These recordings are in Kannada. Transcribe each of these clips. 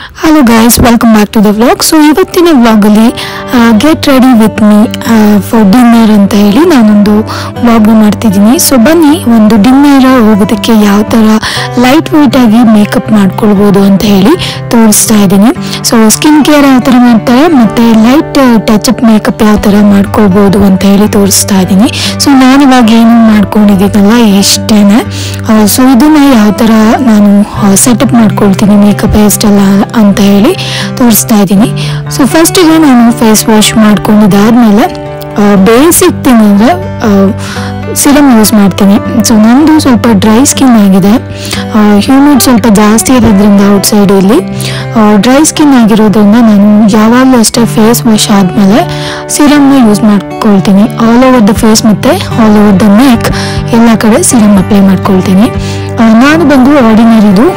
hello guys welcome back to the vlog so ಇವತ್ತಿನ ವ್ಲಾಗಲ್ಲಿ get ready with me for dinner ಅಂತ ಹೇಳಿ ನಾನೊಂದು ವ್ಲಾಗ್ ಮಾಡ್ತಿದ್ದೀನಿ ಸೊ ಬನ್ನಿ ಒಂದು ಡಿನ್ನರ್ ಹೋಗೋದಕ್ಕೆ ಯಾವ ಥರ ಲೈಟ್ ವೆಯ್ಟ್ ಆಗಿ ಮೇಕಪ್ ಮಾಡ್ಕೊಳ್ಬೋದು ಅಂತ ಹೇಳಿ ತೋರಿಸ್ತಾ ಇದ್ದೀನಿ ಸೊ ಸ್ಕಿನ್ ಕೇರ್ ಯಾವ ಥರ ಮಾಡ್ತಾರೆ ಮತ್ತು ಲೈಟ್ ಟಚ್ ಅಪ್ ಮೇಕಪ್ ಯಾವ ಥರ ಮಾಡ್ಕೊಳ್ಬೋದು ಅಂತ ಹೇಳಿ ತೋರಿಸ್ತಾ ಇದ್ದೀನಿ ಸೊ ನಾನು ಇವಾಗ ಏನು ಮಾಡ್ಕೊಂಡಿದ್ದೀನಲ್ಲ ಇಷ್ಟೇನೆ ಸೊ ಇದನ್ನ ಯಾವ ಥರ ನಾನು ಸೆಟಪ್ ಮಾಡ್ಕೊಳ್ತೀನಿ ಮೇಕಪ್ ಹೇರ್ ಸ್ಟೈಲ್ ಅಂತ ಹೇಳಿ ತೋರಿಸ್ತಾ ಇದ್ದೀನಿ ಸೊ ಫಸ್ಟಿಗೆ ನಾನು ಫೇಸ್ ವಾಶ್ ಮಾಡ್ಕೊಂಡಿದ್ದಾದ್ಮೇಲೆ ಬೇಸಿಕ್ ಥಿಂಗ್ ಅಂದರೆ ಸಿರಮ್ ಯೂಸ್ ಮಾಡ್ತೀನಿ ಸೊ ನಂದು ಸ್ವಲ್ಪ ಡ್ರೈ ಸ್ಕಿನ್ ಆಗಿದೆ ಹ್ಯೂಮಿಡ್ ಸ್ವಲ್ಪ ಜಾಸ್ತಿ ಇರೋದ್ರಿಂದ ಔಟ್ ಸೈಡ್ ಇಲ್ಲಿ ಡ್ರೈ ಸ್ಕಿನ್ ಆಗಿರೋದ್ರಿಂದ ನಾನು ಯಾವಾಗಲೂ ಅಷ್ಟೇ ಫೇಸ್ ವಾಶ್ ಆದಮೇಲೆ ಸಿರಮ್ನ ಯೂಸ್ ಮಾಡ್ಕೊಳ್ತೀನಿ ಆಲ್ ಓವರ್ ದ ಫೇಸ್ ಮತ್ತು ಆಲ್ ಓವರ್ ದ ನೆಕ್ ಎಲ್ಲ ಕಡೆ ಸಿರಮ್ ಅಪ್ಲೈ ಮಾಡ್ಕೊಳ್ತೀನಿ ಆ, ನಾನು ಬಂದು ಆರ್ಡಿನರಿದು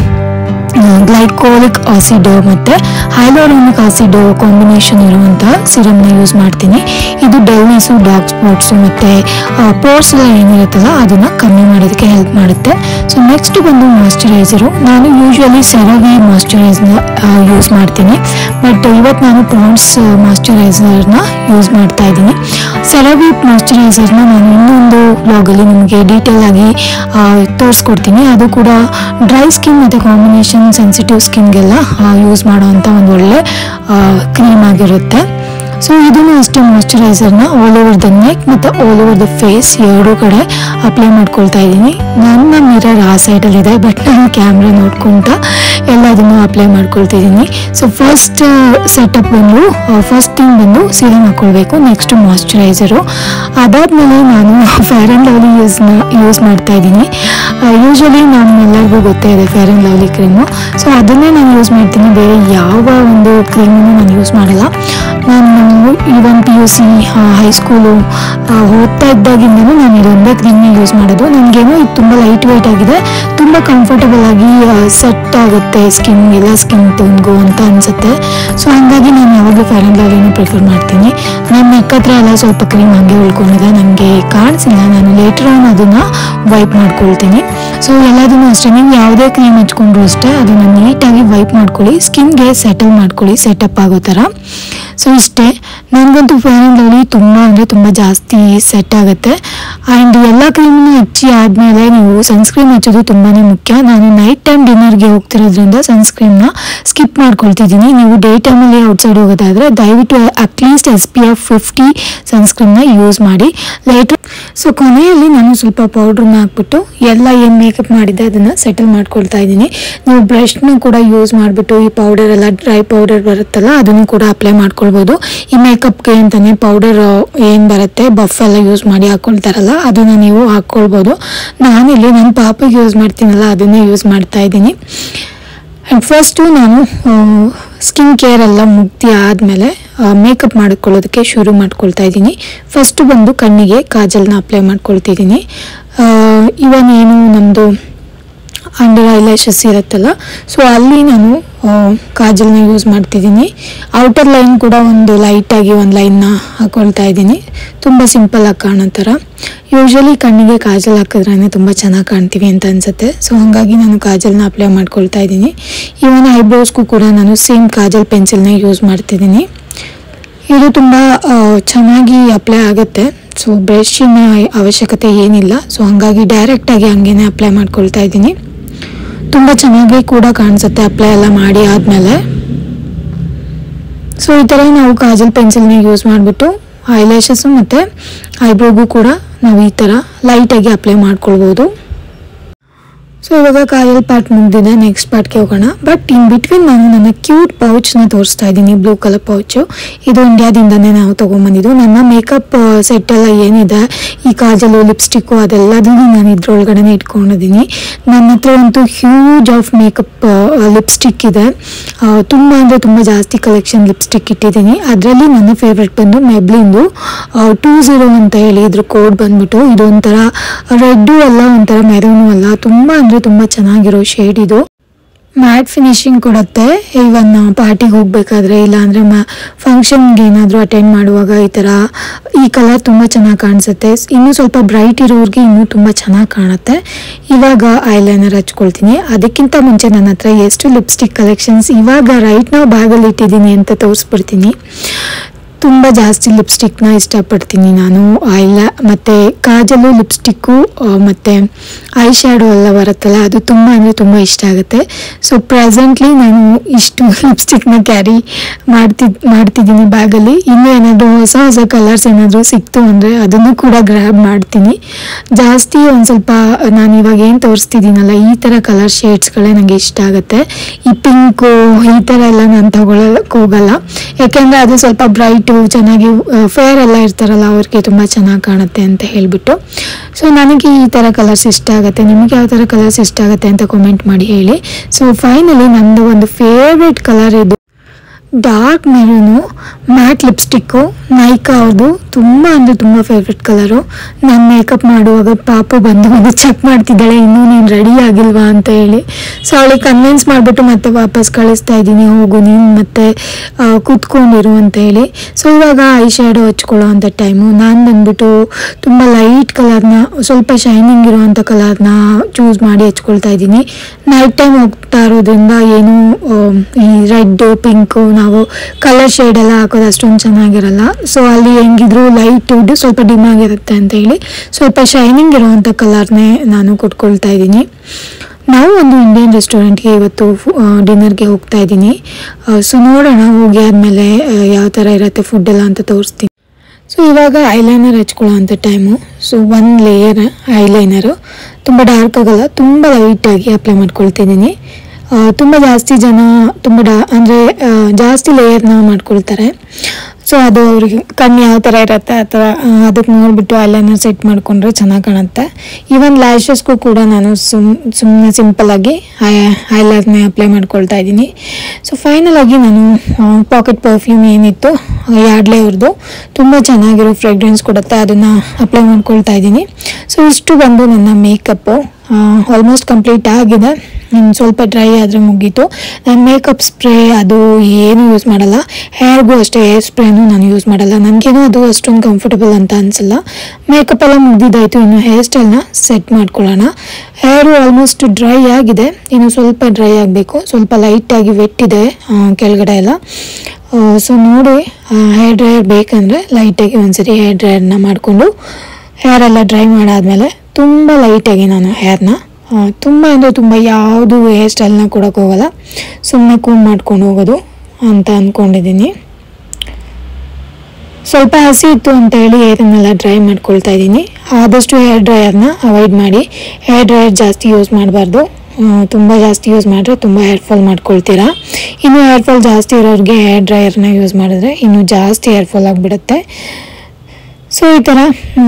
ಗ್ಲೈಕೋಲಿಕ್ ಆಸಿಡ್ ಮತ್ತು ಹೈಲೋರಾನಿಕ್ ಆಸಿಡ್ ಕಾಂಬಿನೇಷನ್ ಇರುವಂಥ ಸಿರಮ್ನ ಯೂಸ್ ಮಾಡ್ತೀನಿ ಇದು ಡಲ್ನೆಸ್ಸು ಡಾರ್ಕ್ ಸ್ಪಾಟ್ಸು ಮತ್ತು ಪೋರ್ಸ್ ಎಲ್ಲ ಏನಿರುತ್ತಲ್ಲ ಅದನ್ನು ಕಮ್ಮಿ ಮಾಡೋದಕ್ಕೆ ಹೆಲ್ಪ್ ಮಾಡುತ್ತೆ ಸೊ ನೆಕ್ಸ್ಟ್ ಬಂದು ಮಾಯ್ಶ್ಚರೈಸರು ನಾನು ಯೂಶ್ವಲಿ ಸೆರವಿ ಮಾಯ್ಶ್ಚರೈಸ್ನ ಯೂಸ್ ಮಾಡ್ತೀನಿ ಬಟ್ ಇವತ್ತು ನಾನು ಪಾಂಡ್ಸ್ ಮಾಯ್ಶ್ಚರೈಸರ್ನ ಯೂಸ್ ಮಾಡ್ತಾ ಇದ್ದೀನಿ ಸೆರವಿ ಮಾಯ್ಶ್ಚರೈಸರ್ನ ನಾನು ಇನ್ನೊಂದು ಬ್ಲಾಗಲ್ಲಿ ನಿಮಗೆ ಡೀಟೇಲ್ ಆಗಿ ಆ, ತೋರಿಸ್ಕೊಡ್ತೀನಿ ಅದು ಕೂಡ ಡ್ರೈ ಸ್ಕಿನ್ ಮತ್ತು ಕಾಂಬಿನೇಷನ್ ಸೆನ್ಸಿಟಿವ್ ಸ್ಕಿನ್ಗೆಲ್ಲ ಯೂಸ್ ಮಾಡೋವಂಥ ಒಂದು ಒಳ್ಳೆ ಕ್ರೀಮ್ ಆಗಿರುತ್ತೆ ಸೊ ಇದನ್ನು ಅಷ್ಟೇ ಮಾಯ್ಶ್ಚರೈಸರ್ನ ಆಲ್ ಓವರ್ ದ ನೆಕ್ ಮತ್ತು ಆಲ್ ಓವರ್ ದ ಫೇಸ್ ಎರಡೂ ಕಡೆ ಅಪ್ಲೈ ಮಾಡ್ಕೊಳ್ತಾ ಇದ್ದೀನಿ ನನ್ನ ಮಿರರ್ ಆ ಸೈಡಲ್ಲಿದೆ ಬಟ್ ನಾನು ಕ್ಯಾಮ್ರಾ ನೋಡ್ಕೊಂತ ಎಲ್ಲದನ್ನು ಅಪ್ಲೈ ಮಾಡ್ಕೊಳ್ತಿದ್ದೀನಿ ಸೊ ಫಸ್ಟ್ ಸೆಟಪ್ ಬಂದು ಫಸ್ಟ್ ಥಿಂಗ್ ಬಂದು ಸೀರಮ್ ಹಾಕ್ಕೊಳ್ಬೇಕು ನೆಕ್ಸ್ಟ್ ಮಾಯ್ಶ್ಚರೈಸರು ಅದಾದಮೇಲೆ ನಾನು ಫೇರ್ ಆ್ಯಂಡ್ ಲವ್ಲಿ ಯೂಸ್ನ ಯೂಸ್ ಮಾಡ್ತಾ ಇದ್ದೀನಿ ಯೂಶ್ವಲಿ ನಾನು ಎಲ್ಲರಿಗೂ ಗೊತ್ತೇ ಇದೆ Fair and Lovely cream so ಅದನ್ನೇ ನಾನು ಯೂಸ್ ಮಾಡ್ತೀನಿ ಬೇರೆ ಯಾವ ಒಂದು ಕ್ರೀಮನ್ನು ನಾನು ಯೂಸ್ ಮಾಡಲ್ಲ ನಾನು even P U C high school ಓದ್ತಾ ಇದ್ದಾಗಿಂದನೂ ನಾನು ಇದೊಂದೇ ಕ್ರೀಮ್ನ ಯೂಸ್ ಮಾಡೋದು ನನಗೇನೋ ಇದು ತುಂಬ ಲೈಟ್ ವೆಯ್ಟ್ ಆಗಿದೆ ತುಂಬ ಕಂಫರ್ಟಬಲ್ ಆಗಿ ಸೆಟ್ ಆಗುತ್ತೆ ಸ್ಕಿನ್ ಎಲ್ಲ ಸ್ಕಿನ್ ಟೋನ್ಗೂ ಅಂತ ಅನಿಸುತ್ತೆ ಸೊ ಹಂಗಾಗಿ ನಾನು ಯಾವಾಗಲೂ ಫೇರ್ ಆ್ಯಂಡ್ ಲವ್ಲಿನ ಪ್ರಿಫರ್ ಮಾಡ್ತೀನಿ ನನ್ನ ನೆಕ್ ಹತ್ರ ಎಲ್ಲ ಸ್ವಲ್ಪ ಕ್ರೀಮ್ ಹಂಗೆ ಉಳ್ಕೊಂಡಿದೆ ನನಗೆ ಕಾಣಿಸಿಲ್ಲ ನಾನು ಲೇಟರ್ ಆನ್ ಅದನ್ನು ವೈಪ್ ಮಾಡ್ಕೊಳ್ತೀನಿ ಸೊ ಎಲ್ಲದನ್ನು ಅಷ್ಟೇ ನೀವು ಯಾವುದೇ ಕ್ರೀಮ್ ಹಚ್ಕೊಂಡ್ರು ಅಷ್ಟೇ ಅದನ್ನು ನೀಟಾಗಿ ವೈಪ್ ಮಾಡ್ಕೊಳ್ಳಿ ಸ್ಕಿನ್ಗೆ ಸೆಟಲ್ ಮಾಡ್ಕೊಳ್ಳಿ ಸೆಟಪ್ ಆಗೋ ಥರ ಸೊ ಇಷ್ಟೇ ನನಗಂತೂ ಫೇರ್ ಆ್ಯಂಡ್ ಲವ್ಲಿ ತುಂಬ ಅಂದರೆ ತುಂಬ ಜಾಸ್ತಿ ಸೆಟ್ ಆಗುತ್ತೆ ಆ್ಯಂಡ್ ಎಲ್ಲ ಕ್ರೀಮ್ನ ಹಚ್ಚಿ ಆದಮೇಲೆ ನೀವು ಸನ್ಸ್ಕ್ರೀನ್ ಹಚ್ಚೋದು ತುಂಬಾ ಮುಖ್ಯ ನಾನು ನೈಟ್ ಟೈಮ್ ಡಿನ್ನರ್ಗೆ ಹೋಗ್ತಿರೋದ್ರಿಂದ ಸನ್ಸ್ಕ್ರೀನ್ನ ಸ್ಕಿಪ್ ಮಾಡ್ಕೊಳ್ತಿದ್ದೀನಿ ನೀವು ಡೇ ಟೈಮಲ್ಲಿ ಔಟ್ಸೈಡ್ ಹೋಗೋದಾದರೆ ದಯವಿಟ್ಟು at least S P F fifty ಸನ್ಸ್ಕ್ರೀನ್ನ ಯೂಸ್ ಮಾಡಿ ಲೇಟರ್ ಸೊ ಕೊನೆಯಲ್ಲಿ ನಾನು ಸ್ವಲ್ಪ ಪೌಡ್ರನ್ನ ಹಾಕ್ಬಿಟ್ಟು ಎಲ್ಲ ಏನು ಮೇಕಪ್ ಮಾಡಿದ್ದೆ ಅದನ್ನು ಸೆಟಲ್ ಮಾಡ್ಕೊಳ್ತಾ ಇದ್ದೀನಿ ನೀವು ಬ್ರಷ್ನ ಕೂಡ ಯೂಸ್ ಮಾಡಿಬಿಟ್ಟು ಈ ಪೌಡರ್ ಎಲ್ಲ ಡ್ರೈ ಪೌಡರ್ ಬರುತ್ತಲ್ಲ ಅದನ್ನು ಕೂಡ ಅಪ್ಲೈ ಮಾಡ್ಕೊಳ್ಬೋದು ಈ ಮೇಕಪ್ಗೆ ಅಂತಲೇ ಪೌಡರ್ ಏನು ಬರುತ್ತೆ ಬಫ್ ಎಲ್ಲ ಯೂಸ್ ಮಾಡಿ ಹಾಕ್ಕೊಳ್ತಾರಲ್ಲ ಅದನ್ನು ನೀವು ಹಾಕ್ಕೊಳ್ಬೋದು ನಾನಿಲ್ಲಿ ನನ್ನ ಪಾಪಗೆ ಯೂಸ್ ಮಾಡ್ತೀನಲ್ಲ ಅದನ್ನೇ ಯೂಸ್ ಮಾಡ್ತಾ ಇದ್ದೀನಿ ಆ್ಯಂಡ್ ಫಸ್ಟು ನಾನು ಸ್ಕಿನ್ ಕೇರ್ ಎಲ್ಲ ಮುಗ್ದಿ ಆದಮೇಲೆ ಮೇಕಪ್ ಮಾಡ್ಕೊಳ್ಳೋದಕ್ಕೆ ಶುರು ಮಾಡ್ಕೊಳ್ತಾ ಇದ್ದೀನಿ ಫಸ್ಟು ಬಂದು ಕಣ್ಣಿಗೆ ಕಾಜಲ್ನ ಅಪ್ಲೈ ಮಾಡ್ಕೊಳ್ತಿದ್ದೀನಿ ಇವನ್ ಏನು ನಮ್ಮದು ಅಂಡರ್ ಐಲ್ಯಾಶಸ್ ಇರುತ್ತಲ್ಲ ಸೊ ಅಲ್ಲಿ ನಾನು ಆ, ಕಾಜಲ್ನ ಯೂಸ್ ಮಾಡ್ತಿದ್ದೀನಿ ಔಟರ್ ಲೈನ್ ಕೂಡ ಒಂದು ಲೈಟಾಗಿ ಒಂದು ಲೈನ್ನ ಹಾಕೊಳ್ತಾ ಇದ್ದೀನಿ ತುಂಬ ಸಿಂಪಲ್ಲಾಗಿ ಕಾಣೋ ಥರ ಯೂಶ್ವಲಿ ಕಣ್ಣಿಗೆ ಕಾಜಲ್ ಹಾಕಿದ್ರೇ ತುಂಬ ಚೆನ್ನಾಗಿ ಕಾಣ್ತೀವಿ ಅಂತ ಅನಿಸುತ್ತೆ ಸೊ ಹಾಗಾಗಿ ನಾನು ಕಾಜಲ್ನ ಅಪ್ಲೈ ಮಾಡ್ಕೊಳ್ತಾ ಇದ್ದೀನಿ ಇವನ್ ಐಬ್ರೋಸ್ಗೂ ಕೂಡ ನಾನು ಸೇಮ್ ಕಾಜಲ್ ಪೆನ್ಸಿಲ್ನ ಯೂಸ್ ಮಾಡ್ತಿದ್ದೀನಿ ಇದು ತುಂಬ ಆ, ಚೆನ್ನಾಗಿ ಅಪ್ಲೈ ಆಗುತ್ತೆ ಸೊ ಬ್ರಷಿನ ಅವಶ್ಯಕತೆ ಏನಿಲ್ಲ ಸೊ ಹಾಗಾಗಿ ಡೈರೆಕ್ಟಾಗಿ ಹಂಗೇನೆ ಅಪ್ಲೈ ಮಾಡ್ಕೊಳ್ತಾ ಇದ್ದೀನಿ ತುಂಬ ಚೆನ್ನಾಗಿ ಕೂಡ ಕಾಣಿಸುತ್ತೆ ಅಪ್ಲೈ ಎಲ್ಲ ಮಾಡಿ ಆದಮೇಲೆ ಸೊ ಈ ಥರ ನಾವು ಕಾಜಲ್ ಪೆನ್ಸಿಲ್ನ ಯೂಸ್ ಮಾಡಿಬಿಟ್ಟು ಐಲ್ಯಾಶಸ್ಸು ಮತ್ತು ಐಬ್ರೋಗೂ ಕೂಡ ನಾವು ಈ ಥರ ಲೈಟಾಗಿ ಅಪ್ಲೈ ಮಾಡ್ಕೊಳ್ಬೋದು ಸೊ ಇವಾಗ ಕಾಜಲ್ ಪಾರ್ಟ್ ಮುಗ್ದಿದೆ ನೆಕ್ಸ್ಟ್ ಪಾರ್ಟ್ಗೆ ಹೋಗೋಣ ಬಟ್ ಇನ್ ಬಿಟ್ವೀನ್ ನಾನು ನನ್ನ ಕ್ಯೂಟ್ ಪೌಚ್ನ ತೋರಿಸ್ತಾ ಇದ್ದೀನಿ ಬ್ಲೂ ಕಲರ್ ಪೌಚು ಇದು ಇಂಡಿಯಾದಿಂದನೇ ನಾವು ತೊಗೊಂಬಂದಿದ್ದು ನನ್ನ ಮೇಕಪ್ ಸೆಟ್ ಎಲ್ಲ ಏನಿದೆ ಈ ಕಾಜಲು ಲಿಪ್ಸ್ಟಿಕ್ಕು ಅದೆಲ್ಲದನ್ನು ನಾನು ಇದ್ರೊಳಗಡೆ ಇಟ್ಕೊಂಡಿದ್ದೀನಿ ನನ್ನ ಹತ್ರ ಅಂತೂ ಹ್ಯೂಜ್ ಆಫ್ ಮೇಕಪ್ ಲಿಪ್ಸ್ಟಿಕ್ ಇದೆ ಆ, ತುಂಬ ಅಂದರೆ ತುಂಬ ಜಾಸ್ತಿ ಕಲೆಕ್ಷನ್ ಲಿಪ್ಸ್ಟಿಕ್ ಇಟ್ಟಿದ್ದೀನಿ ಅದರಲ್ಲಿ ನನ್ನ ಫೇವ್ರೆಟ್ ಬಂದು ಮೆಬ್ಲಿಂದು ಟೂ ಝೀರೋ ಅಂತ ಹೇಳಿ ಇದ್ರ ಕೋಡ್ ಬಂದ್ಬಿಟ್ಟು ಇದು ಒಂಥರ ರೆಡ್ಡು ಅಲ್ಲ ಒಂಥರ ಮೆರೂನು ಅಲ್ಲ ತುಂಬ ಅಂದರೆ ತುಂಬ ಚೆನ್ನಾಗಿರೋ ಶೇಡ್ ಇದು ಮ್ಯಾಟ್ ಫಿನಿಶಿಂಗ್ ಕೊಡುತ್ತೆ ಇವನ್ ಪಾರ್ಟಿಗೆ ಹೋಗಬೇಕಾದ್ರೆ ಇಲ್ಲಾಂದರೆ ಮ ಫಂಕ್ಷನ್ಗೆ ಏನಾದರೂ ಅಟೆಂಡ್ ಮಾಡುವಾಗ ಈ ಥರ ಈ ಕಲರ್ ತುಂಬ ಚೆನ್ನಾಗಿ ಕಾಣಿಸುತ್ತೆ ಇನ್ನೂ ಸ್ವಲ್ಪ ಬ್ರೈಟ್ ಇರೋರಿಗೆ ಇನ್ನೂ ತುಂಬ ಚೆನ್ನಾಗಿ ಕಾಣುತ್ತೆ ಇವಾಗ ಐಲೈನರ್ ಹಚ್ಕೊಳ್ತೀನಿ ಅದಕ್ಕಿಂತ ಮುಂಚೆ ನನ್ನ ಹತ್ರ ಎಷ್ಟು ಲಿಪ್ಸ್ಟಿಕ್ ಕಲೆಕ್ಷನ್ಸ್ ಇವಾಗ ರೈಟ್ ನಾವು ಬ್ಯಾಗಲ್ಲಿ ಇಟ್ಟಿದ್ದೀನಿ ಅಂತ ತೋರಿಸ್ಬಿಡ್ತೀನಿ ತುಂಬ ಜಾಸ್ತಿ ಲಿಪ್ಸ್ಟಿಕ್ನ ಇಷ್ಟಪಡ್ತೀನಿ ನಾನು ಐಲ ಮತ್ತು ಕಾಜಲು ಲಿಪ್ಸ್ಟಿಕ್ಕು ಮತ್ತು ಐ ಶ್ಯಾಡೋ ಎಲ್ಲ ಬರುತ್ತಲ್ಲ ಅದು ತುಂಬ ಅಂದರೆ ತುಂಬ ಇಷ್ಟ ಆಗುತ್ತೆ ಸೊ ಪ್ರೆಸೆಂಟ್ಲಿ ನಾನು ಇಷ್ಟು ಲಿಪ್ಸ್ಟಿಕ್ನ ಕ್ಯಾರಿ ಮಾಡ್ತಿದ್ ಮಾಡ್ತಿದ್ದೀನಿ ಬ್ಯಾಗಲ್ಲಿ ಇನ್ನೂ ಏನಾದರೂ ಹೊಸ ಹೊಸ ಕಲರ್ಸ್ ಏನಾದರೂ ಸಿಕ್ತು ಅಂದರೆ ಅದನ್ನು ಕೂಡ ಗ್ರ್ಯಾಬ್ ಮಾಡ್ತೀನಿ ಜಾಸ್ತಿ ಒಂದು ಸ್ವಲ್ಪ ನಾನು ಇವಾಗ ಏನು ತೋರಿಸ್ತಿದ್ದೀನಲ್ಲ ಈ ಥರ ಕಲರ್ ಶೇಡ್ಸ್ಗಳೇ ನನಗೆ ಇಷ್ಟ ಆಗುತ್ತೆ ಈ ಪಿಂಕು ಈ ಥರ ಎಲ್ಲ ನಾನು ತಗೊಳ್ಳೋಕೆ ಹೋಗಲ್ಲ ಯಾಕೆಂದರೆ ಅದು ಸ್ವಲ್ಪ ಬ್ರೈಟು ಚೆನ್ನಾಗಿ ಫೇರ್ ಎಲ್ಲ ಇರ್ತಾರಲ್ಲ ಅವ್ರಿಗೆ ತುಂಬ ಚೆನ್ನಾಗಿ ಕಾಣುತ್ತೆ ಅಂತ ಹೇಳಿಬಿಟ್ಟು ಸೊ ನನಗೆ ಈ ಥರ ಕಲರ್ಸ್ ಇಷ್ಟ ಆಗುತ್ತೆ ನಿಮಗೆ ಯಾವ ಥರ ಕಲರ್ಸ್ ಇಷ್ಟ ಆಗುತ್ತೆ ಅಂತ ಕಮೆಂಟ್ ಮಾಡಿ ಹೇಳಿ ಸೊ ಫೈನಲಿ ನಂದು ಒಂದು ಫೇವ್ರೆಟ್ ಕಲರ್ ಇದು dark maroon matte lipstick Nykaa ಅವ್ರದ್ದು ತುಂಬ ಅಂದರೆ ತುಂಬ ಫೇವ್ರೆಟ್ ಕಲರು ನಾನು ಮೇಕಪ್ ಮಾಡುವಾಗ ಪಾಪು ಬಂದು ಬಂದು ಚೆಕ್ ಮಾಡ್ತಿದ್ದಾಳೆ ಇನ್ನೂ ನೀನು ರೆಡಿ ಆಗಿಲ್ವಾ ಅಂತ ಹೇಳಿ ಸೊ ಅವಳಿಗೆ ಕನ್ವಿನ್ಸ್ ಮಾಡಿಬಿಟ್ಟು ಮತ್ತೆ ವಾಪಸ್ ಕಳಿಸ್ತಾ ಇದ್ದೀನಿ ಹೋಗು ನೀನು ಮತ್ತೆ ಆ, ಕೂತ್ಕೊಂಡಿರು ಅಂತ ಹೇಳಿ ಸೊ ಇವಾಗ ಐ ಶ್ಯಾಡೋ ಹಚ್ಕೊಳ್ಳೋ ಅಂಥ ಟೈಮು ನಾನು ಬಂದ್ಬಿಟ್ಟು ತುಂಬ ಲೈಟ್ ಕಲರ್ನ ಸ್ವಲ್ಪ ಶೈನಿಂಗ್ ಇರುವಂಥ ಕಲರ್ನ ಚೂಸ್ ಮಾಡಿ ಹಚ್ಕೊಳ್ತಾ ಇದ್ದೀನಿ ನೈಟ್ ಟೈಮ್ ಹೋಗ್ತಾ ಇರೋದ್ರಿಂದ ಏನು ಆಮ್, ಈ ರೆಡ್ ಪಿಂಕು ನಾವು ಕಲರ್ ಶೇಡ್ ಎಲ್ಲ ಹಾಕೋದು ಅಷ್ಟೊಂದು ಚೆನ್ನಾಗಿರಲ್ಲ ಸೊ ಅಲ್ಲಿ ಹೆಂಗಿದ್ರು ಲೈಟ್ ಉಡ್ ಸ್ವಲ್ಪ ಡಿಮ್ ಆಗಿರುತ್ತೆ ಅಂತ ಹೇಳಿ ಸ್ವಲ್ಪ ಶೈನಿಂಗ್ ಇರುವಂಥ ಕಲರ್ನೇ ನಾನು ಕೊಟ್ಕೊಳ್ತಾ ಇದ್ದೀನಿ ನಾವು ಒಂದು ಇಂಡಿಯನ್ ರೆಸ್ಟೋರೆಂಟ್ಗೆ ಇವತ್ತು ಡಿನ್ನರ್ಗೆ ಹೋಗ್ತಾ ಇದ್ದೀನಿ ಸೊ ನೋಡೋಣ ಹೋಗಿ ಆದಮೇಲೆ ಯಾವ ಥರ ಇರುತ್ತೆ ಫುಡ್ ಎಲ್ಲ ಅಂತ ತೋರಿಸ್ತೀನಿ ಸೊ ಇವಾಗ ಐಲೈನರ್ ಹಚ್ಕೊಳ್ಳೋ ಅಂಥ time so one layer eyeliner ತುಂಬ ಡಾರ್ಕ್ ಆಗಲ್ಲ ತುಂಬ ಲೈಟಾಗಿ ಅಪ್ಲೈ ಮಾಡ್ಕೊಳ್ತಿದ್ದೀನಿ ತುಂಬ ಜಾಸ್ತಿ ಜನ ತುಂಬ ಡಾ ಅಂದರೆ ಜಾಸ್ತಿ ಲೇಯರ್ನ ಮಾಡ್ಕೊಳ್ತಾರೆ ಸೊ ಅದು ಅವ್ರಿಗೆ ಕಣ್ಣು ಯಾವ ಥರ ಇರುತ್ತೆ ಆ ಥರ ಅದಕ್ಕೆ ನೋಡಿಬಿಟ್ಟು ಐಲೈನರ್ ಸೆಟ್ ಮಾಡಿಕೊಂಡ್ರೆ ಚೆನ್ನಾಗಿ ಕಾಣುತ್ತೆ ಈವನ್ ಲ್ಯಾಶಸ್ಗೂ ಕೂಡ ನಾನು ಸುಮ್ ಸುಮ್ಮನೆ ಸಿಂಪಲ್ಲಾಗಿ ಐ ಐಲೈರ್ನೇ ಅಪ್ಲೈ ಮಾಡ್ಕೊಳ್ತಾ ಇದ್ದೀನಿ ಸೊ ಫೈನಲ್ ಆಗಿ ನಾನು ಪಾಕೆಟ್ ಪರ್ಫ್ಯೂಮ್ ಏನಿತ್ತು ಯಾಡ್ಲೆ ಅವ್ರದ್ದು ತುಂಬ ಚೆನ್ನಾಗಿರೋ ಫ್ರೇಗ್ರೆನ್ಸ್ ಕೊಡುತ್ತೆ ಅದನ್ನು ಅಪ್ಲೈ ಮಾಡ್ಕೊಳ್ತಾ ಇದ್ದೀನಿ ಸೊ ಇಷ್ಟು ಬಂದು ನನ್ನ ಮೇಕಪ್ಪು ಆಲ್ಮೋಸ್ಟ್ ಕಂಪ್ಲೀಟ್ ಆಗಿದೆ ಇನ್ನು ಸ್ವಲ್ಪ ಡ್ರೈ ಆದರೆ ಮುಗೀತು ನಾನು ಮೇಕಪ್ ಸ್ಪ್ರೇ ಅದು ಏನು ಯೂಸ್ ಮಾಡಲ್ಲ ಹೇರ್ಗೂ ಅಷ್ಟೇ ಹೇರ್ ಸ್ಪ್ರೇನು ನಾನು ಯೂಸ್ ಮಾಡಲ್ಲ ನನಗೇನು ಅದು ಅಷ್ಟೊಂದು ಕಂಫರ್ಟಬಲ್ ಅಂತ ಅನಿಸಲ್ಲ ಮೇಕಪ್ ಎಲ್ಲ ಮುಗಿದಾಯಿತು ಇನ್ನು ಹೇರ್ ಸ್ಟೈಲ್ನ ಸೆಟ್ ಮಾಡ್ಕೊಳ್ಳೋಣ ಹೇರು ಆಲ್ಮೋಸ್ಟ್ ಡ್ರೈ ಆಗಿದೆ ಇನ್ನು ಸ್ವಲ್ಪ ಡ್ರೈ ಆಗಬೇಕು ಸ್ವಲ್ಪ ಲೈಟಾಗಿ ವೆಟ್ಟಿದೆ ಕೆಳಗಡೆ ಎಲ್ಲ ಸೊ ನೋಡಿ ಹೇರ್ ಡ್ರೈಯರ್ ಬೇಕಂದರೆ ಲೈಟಾಗಿ ಒಂದ್ಸರಿ ಹೇರ್ ಡ್ರೈಯರ್ನ ಮಾಡಿಕೊಂಡು ಹೇರ್ ಎಲ್ಲ ಡ್ರೈ ಮಾಡಾದ್ಮೇಲೆ ತುಂಬ ಲೈಟಾಗಿ ನಾನು ಹೇರ್ನ ತುಂಬ ಅಂದರೆ ತುಂಬ ಯಾವುದು ಹೇರ್ ಸ್ಟೈಲ್ನ ಕೊಡೋಕೆ ಹೋಗಲ್ಲ ಸುಮ್ಮನೆ ಕೂಮ್ ಮಾಡ್ಕೊಂಡು ಹೋಗೋದು ಅಂತ ಅಂದ್ಕೊಂಡಿದ್ದೀನಿ ಸ್ವಲ್ಪ ಹಸಿ ಇತ್ತು ಅಂತ ಹೇಳಿ ಹೇರನ್ನೆಲ್ಲ ಡ್ರೈ ಮಾಡ್ಕೊಳ್ತಾ ಇದ್ದೀನಿ ಆದಷ್ಟು ಹೇರ್ ಡ್ರೈಯರ್ನ ಅವಾಯ್ಡ್ ಮಾಡಿ ಹೇರ್ ಡ್ರೈಯರ್ ಜಾಸ್ತಿ ಯೂಸ್ ಮಾಡಬಾರ್ದು ತುಂಬ ಜಾಸ್ತಿ ಯೂಸ್ ಮಾಡಿದ್ರೆ ತುಂಬ ಹೇರ್ ಫಾಲ್ ಮಾಡ್ಕೊಳ್ತೀರಾ ಇನ್ನು ಹೇರ್ ಫಾಲ್ ಜಾಸ್ತಿ ಇರೋರಿಗೆ ಹೇರ್ ಡ್ರೈಯರ್ನ ಯೂಸ್ ಮಾಡಿದ್ರೆ ಇನ್ನೂ ಜಾಸ್ತಿ ಹೇರ್ ಫಾಲ್ ಆಗಿಬಿಡುತ್ತೆ ಸೊ ಈ ಥರ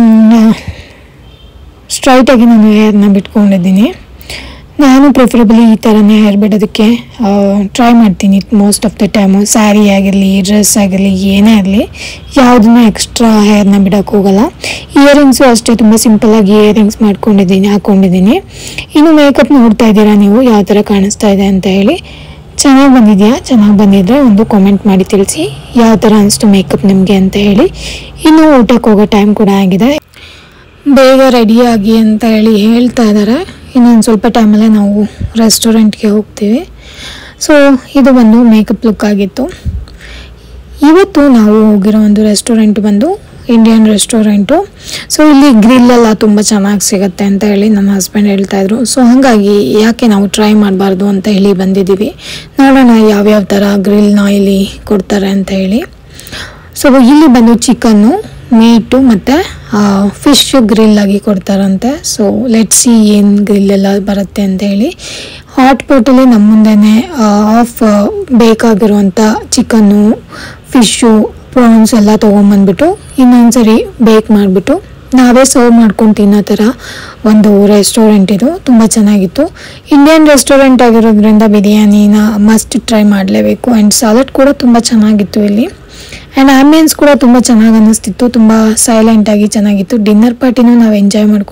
ಸ್ಟ್ರೈಟಾಗಿ ನಾನು ಹೇರ್ನ ಬಿಟ್ಕೊಂಡಿದ್ದೀನಿ ನಾನು ಪ್ರಿಫರಬಲಿ ಈ ಥರನೇ ಹೇರ್ ಬಿಡೋದಕ್ಕೆ ಟ್ರೈ ಮಾಡ್ತೀನಿ most of the time sari ಆಗಿರಲಿ ಡ್ರೆಸ್ ಆಗಿರಲಿ ಏನೇ ಆಗಲಿ ಯಾವುದನ್ನೂ ಎಕ್ಸ್ಟ್ರಾ ಹೇರ್ನ ಬಿಡೋಕ್ಕೆ ಹೋಗಲ್ಲ ಇಯರಿಂಗ್ಸು ಅಷ್ಟೇ ತುಂಬ ಸಿಂಪಲ್ಲಾಗಿ ಇಯರಿಂಗ್ಸ್ ಮಾಡ್ಕೊಂಡಿದ್ದೀನಿ ಹಾಕ್ಕೊಂಡಿದ್ದೀನಿ ಇನ್ನು ಮೇಕಪ್ ನೋಡ್ತಾ ಇದ್ದೀರಾ ನೀವು ಯಾವ ಥರ ಕಾಣಿಸ್ತಾ ಇದೆ ಅಂತ ಹೇಳಿ ಚೆನ್ನಾಗಿ ಬಂದಿದೆಯಾ ಚೆನ್ನಾಗಿ ಬಂದಿದ್ರೆ ಒಂದು ಕಾಮೆಂಟ್ ಮಾಡಿ ತಿಳಿಸಿ ಯಾವ ಥರ ಅನಿಸ್ತು ಮೇಕಪ್ ನಿಮಗೆ ಅಂತ ಹೇಳಿ ಇನ್ನು ಊಟಕ್ಕೆ ಹೋಗೋ ಟೈಮ್ ಕೂಡ ಆಗಿದೆ ಬೇಗ ರೆಡಿಯಾಗಿ ಅಂತ ಹೇಳಿ ಹೇಳ್ತಾ ಇದ್ದಾರೆ ಇನ್ನೊಂದು ಸ್ವಲ್ಪ ಟೈಮಲ್ಲೇ ನಾವು ರೆಸ್ಟೋರೆಂಟ್ಗೆ ಹೋಗ್ತೀವಿ ಸೊ ಇದು ಬಂದು ಮೇಕಪ್ ಲುಕ್ ಆಗಿತ್ತು ಇವತ್ತು ನಾವು ಹೋಗಿರೋ ಒಂದು ರೆಸ್ಟೋರೆಂಟ್ ಬಂದು ಇಂಡಿಯನ್ ರೆಸ್ಟೋರೆಂಟು ಸೊ ಇಲ್ಲಿ ಗ್ರಿಲ್ ಎಲ್ಲ ತುಂಬ ಚೆನ್ನಾಗಿ ಸಿಗುತ್ತೆ ಅಂತ ಹೇಳಿ ನಮ್ಮ ಹಸ್ಬೆಂಡ್ ಹೇಳ್ತಾ ಇದ್ರು ಸೊ ಹಾಗಾಗಿ ಯಾಕೆ ನಾವು ಟ್ರೈ ಮಾಡಬಾರ್ದು ಅಂತ ಹೇಳಿ ಬಂದಿದ್ದೀವಿ ನೋಡೋಣ ಯಾವ್ಯಾವ ಥರ ಗ್ರಿಲ್ನ ಇಲ್ಲಿ ಕೊಡ್ತಾರೆ ಅಂತ ಹೇಳಿ ಸೊ ಇಲ್ಲಿ ಬಂದು ಚಿಕನ್ನು ಮೀಟು ಮತ್ತು ಫಿಶ್ ಗ್ರಿಲ್ ಆಗಿ ಕೊಡ್ತಾರಂತೆ ಸೊ ಲೆಟ್ ಸಿ ಏನು ಗ್ರಿಲ್ ಎಲ್ಲ ಬರುತ್ತೆ ಅಂತ ಹೇಳಿ ಹಾಟ್ ಪೋಟಲ್ಲಿ ನಮ್ಮ ಮುಂದೆನೇ ಆಫ್ ಬೇಕಾಗಿರುವಂಥ ಚಿಕನ್ನು ಫಿಶ್ಶು ಪ್ರಾನ್ಸ್ ಎಲ್ಲ ತೊಗೊಂಬಂದ್ಬಿಟ್ಟು ಇನ್ನೊಂದ್ಸರಿ ಬೇಕ್ ಮಾಡಿಬಿಟ್ಟು ನಾವೇ ಸರ್ವ್ ಮಾಡ್ಕೊಂಡು ತಿನ್ನೋ ಥರ ಒಂದು ರೆಸ್ಟೋರೆಂಟ್ ಇದು ತುಂಬ ಚೆನ್ನಾಗಿತ್ತು ಇಂಡಿಯನ್ ರೆಸ್ಟೋರೆಂಟ್ ಆಗಿರೋದ್ರಿಂದ ಬಿರಿಯಾನಿನ ಮಸ್ಟ್ ಟ್ರೈ ಮಾಡಲೇಬೇಕು ಆ್ಯಂಡ್ ಸಾಲಡ್ ಕೂಡ ತುಂಬ ಚೆನ್ನಾಗಿತ್ತು ಇಲ್ಲಿ ಆ್ಯಂಡ್ ಆಂಬಿಯನ್ಸ್ ಕೂಡ ತುಂಬ ಚೆನ್ನಾಗಿ ಅನ್ನಿಸ್ತಿತ್ತು ತುಂಬ ಸೈಲೆಂಟಾಗಿ ಚೆನ್ನಾಗಿತ್ತು ಡಿನ್ನರ್ ಪಾರ್ಟಿನೂ ನಾವು ಎಂಜಾಯ್ ಮಾಡಿಕೊಂಡು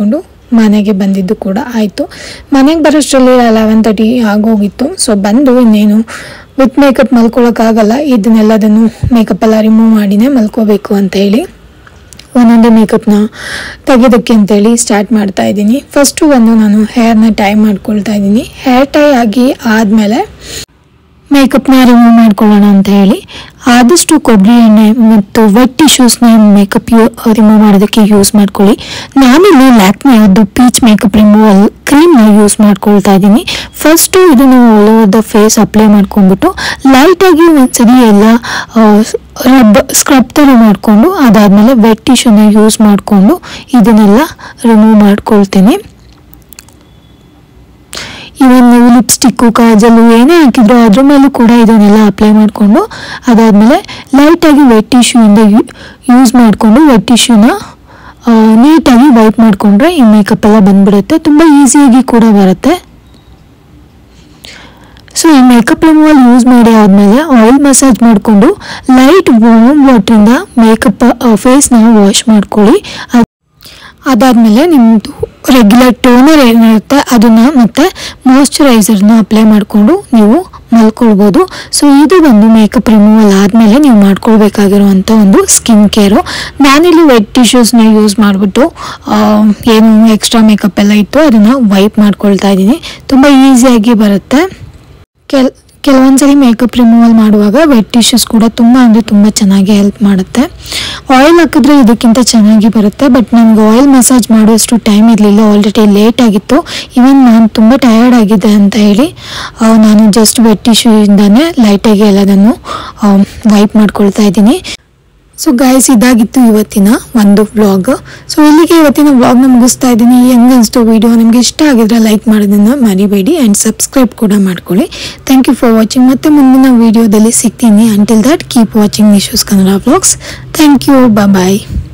ಮನೆಗೆ ಬಂದಿದ್ದು ಕೂಡ ಆಯಿತು ಮನೆಗೆ ಬರೋಷ್ಟರಲ್ಲಿ ಲೆವೆನ್ ತರ್ಟಿ ಆಗೋಗಿತ್ತು ಸೊ ಬಂದು ಇನ್ನೇನು ವಿತ್ ಮೇಕಪ್ ಮಲ್ಕೊಳ್ಳೋಕ್ಕಾಗಲ್ಲ ಇದನ್ನೆಲ್ಲದನ್ನು ಮೇಕಪ್ ಎಲ್ಲ ರಿಮೂವ್ ಮಾಡಿನೇ ಮಲ್ಕೋಬೇಕು ಅಂತ ಹೇಳಿ ಒಂದೊಂದೇ ಮೇಕಪ್ನ ತೆಗೆಯೋದಕ್ಕೆ ಅಂತೇಳಿ ಸ್ಟಾರ್ಟ್ ಮಾಡ್ತಾ ಇದ್ದೀನಿ ಫಸ್ಟು ಒಂದು ನಾನು ಹೇರ್ನ ಟೈ ಮಾಡ್ಕೊಳ್ತಾ ಇದ್ದೀನಿ ಹೇರ್ ಟೈ ಆಗಿ ಆದಮೇಲೆ ಮೇಕಪ್ನ ರಿಮೂವ್ ಮಾಡ್ಕೊಳ್ಳೋಣ ಅಂತ ಹೇಳಿ ಆದಷ್ಟು ಕೊಬ್ಬರಿ ಎಣ್ಣೆ ಮತ್ತು ವೆಟ್ ಟಿಶ್ಯೂಸ್ನ ಮೇಕಪ್ ಯೂ ರಿಮೂವ್ ಮಾಡೋದಕ್ಕೆ ಯೂಸ್ ಮಾಡ್ಕೊಳ್ಳಿ ನಾನಿಲ್ಲಿ ಲ್ಯಾಕ್ಮೆ ಅದು ಪೀಚ್ ಮೇಕಪ್ ರಿಮೂವಲ್ ಕ್ರೀಮ್ನ ಯೂಸ್ ಮಾಡ್ಕೊಳ್ತಾ ಇದ್ದೀನಿ ಫಸ್ಟು ಇದನ್ನು all over the face apply ಮಾಡ್ಕೊಂಡ್ಬಿಟ್ಟು ಲೈಟಾಗಿ ಒಂದ್ಸರಿ ಎಲ್ಲ ರಬ್ ಸ್ಕ್ರಬ್ ಥರ ಮಾಡಿಕೊಂಡು ಅದಾದಮೇಲೆ ವೆಟ್ ಟಿಶ್ಯೂನ ಯೂಸ್ ಮಾಡಿಕೊಂಡು ಇದನ್ನೆಲ್ಲ ರಿಮೂವ್ ಮಾಡ್ಕೊಳ್ತೀನಿ ಇವನ್ ನೀವು ಲಿಪ್ಸ್ಟಿಕ್ಕು ಕಾಜಲು ಏನೇ ಹಾಕಿದ್ರು ಅದ್ರ ಮೇಲೂ ಕೂಡ ಇದನ್ನೆಲ್ಲ ಅಪ್ಲೈ ಮಾಡಿಕೊಂಡು ಅದಾದಮೇಲೆ ಲೈಟಾಗಿ ವೆಟ್ ಟಿಶ್ಯೂಯಿಂದ ಯೂಸ್ ಮಾಡಿಕೊಂಡು ವೆಟ್ ಟಿಶ್ಯೂನ ನೀಟಾಗಿ ವೈಪ್ ಮಾಡಿಕೊಂಡ್ರೆ ಈ ಮೇಕಪ್ ಎಲ್ಲ ಬಂದ್ಬಿಡುತ್ತೆ ತುಂಬ ಈಸಿಯಾಗಿ ಕೂಡ ಬರುತ್ತೆ ಸೊ ಈ ಮೇಕಪ್ ರಿಮೂವಲ್ ಯೂಸ್ ಮಾಡಿ ಆದಮೇಲೆ ಆಯಿಲ್ ಮಸಾಜ್ ಮಾಡಿಕೊಂಡು ಲೈಟ್ ವಾರ್ಮ್ ವಾಟ್ರಿಂದ ಮೇಕಪ್ ಫೇಸ್ನ ವಾಶ್ ಮಾಡ್ಕೊಳ್ಳಿ ಅದ್- ಅದಾದಮೇಲೆ ನಿಮ್ಮದು ರೆಗ್ಯುಲರ್ ಟೋನರ್ ಏನಿರುತ್ತೆ ಅದನ್ನು ಮತ್ತು ಮಾಯ್ಶ್ಚರೈಸರ್ನ ಅಪ್ಲೈ ಮಾಡಿಕೊಂಡು ನೀವು ಮಲ್ಕೊಳ್ಬೋದು ಸೊ ಇದು ಒಂದು ಮೇಕಪ್ ರಿಮೂವಲ್ ಆದಮೇಲೆ ನೀವು ಮಾಡ್ಕೊಳ್ಬೇಕಾಗಿರುವಂಥ ಒಂದು ಸ್ಕಿನ್ ಕೇರು ನಾನಿಲ್ಲಿ ವೆಟ್ ಟಿಶ್ಯೂಸ್ನ ಯೂಸ್ ಮಾಡಿಬಿಟ್ಟು ಏನು ಎಕ್ಸ್ಟ್ರಾ ಮೇಕಪ್ ಎಲ್ಲ ಇತ್ತು ಅದನ್ನು ವೈಪ್ ಮಾಡ್ಕೊಳ್ತಾ ಇದ್ದೀನಿ ತುಂಬ ಈಸಿಯಾಗಿ ಬರುತ್ತೆ ಕೆಲ್ ಕೆಲವೊಂದ್ಸರಿ ಮೇಕಪ್ ರಿಮೂವಲ್ ಮಾಡುವಾಗ ವೆಟ್ ಟಿಶ್ಯೂಸ್ ಕೂಡ ತುಂಬ ಅಂದರೆ ತುಂಬ ಚೆನ್ನಾಗಿ ಹೆಲ್ಪ್ ಮಾಡುತ್ತೆ ಆಯಿಲ್ ಹಾಕಿದ್ರೆ ಇದಕ್ಕಿಂತ ಚೆನ್ನಾಗಿ ಬರುತ್ತೆ ಬಟ್ ನನಗೆ ಆಯಿಲ್ ಮಸಾಜ್ ಮಾಡುವಷ್ಟು ಟೈಮ್ ಇರಲಿಲ್ಲ ಆಲ್ರೆಡಿ ಲೇಟ್ ಆಗಿತ್ತು ಇವನ್ ನಾನು ತುಂಬ ಟಯರ್ಡ್ ಆಗಿದೆ ಅಂತ ಹೇಳಿ ಆ, ನಾನು ಜಸ್ಟ್ ವೆಟ್ ಟಿಶ್ಯೂಯಿಂದನೇ ಲೈಟಾಗಿ ಎಲ್ಲದನ್ನು ವೈಪ್ ಮಾಡ್ಕೊಳ್ತಾ ಇದ್ದೀನಿ ಸೊ ಗಾಯ್ಸ್ ಇದಾಗಿತ್ತು ಇವತ್ತಿನ ಒಂದು ವ್ಲಾಗ್ ಸೊ ಇಲ್ಲಿಗೆ ಇವತ್ತಿನ ವ್ಲಾಗ್ನ ಮುಗಿಸ್ತಾ ಇದ್ದೀನಿ ಹೆಂಗೆ ಅನಿಸ್ತು ವಿಡಿಯೋ ನಿಮಗೆ ಇಷ್ಟ ಆಗಿದ್ರೆ ಲೈಕ್ ಮಾಡೋದನ್ನು ಮರಿಬೇಡಿ ಆ್ಯಂಡ್ ಸಬ್ಸ್ಕ್ರೈಬ್ ಕೂಡ ಮಾಡ್ಕೊಳ್ಳಿ ಥ್ಯಾಂಕ್ ಯು ಫಾರ್ ವಾಚಿಂಗ್ ಮತ್ತೆ ಮುಂದಿನ ವಿಡಿಯೋದಲ್ಲಿ ಸಿಗ್ತೀನಿ until that keep watching Nishu's Kannada vlogs thank you bye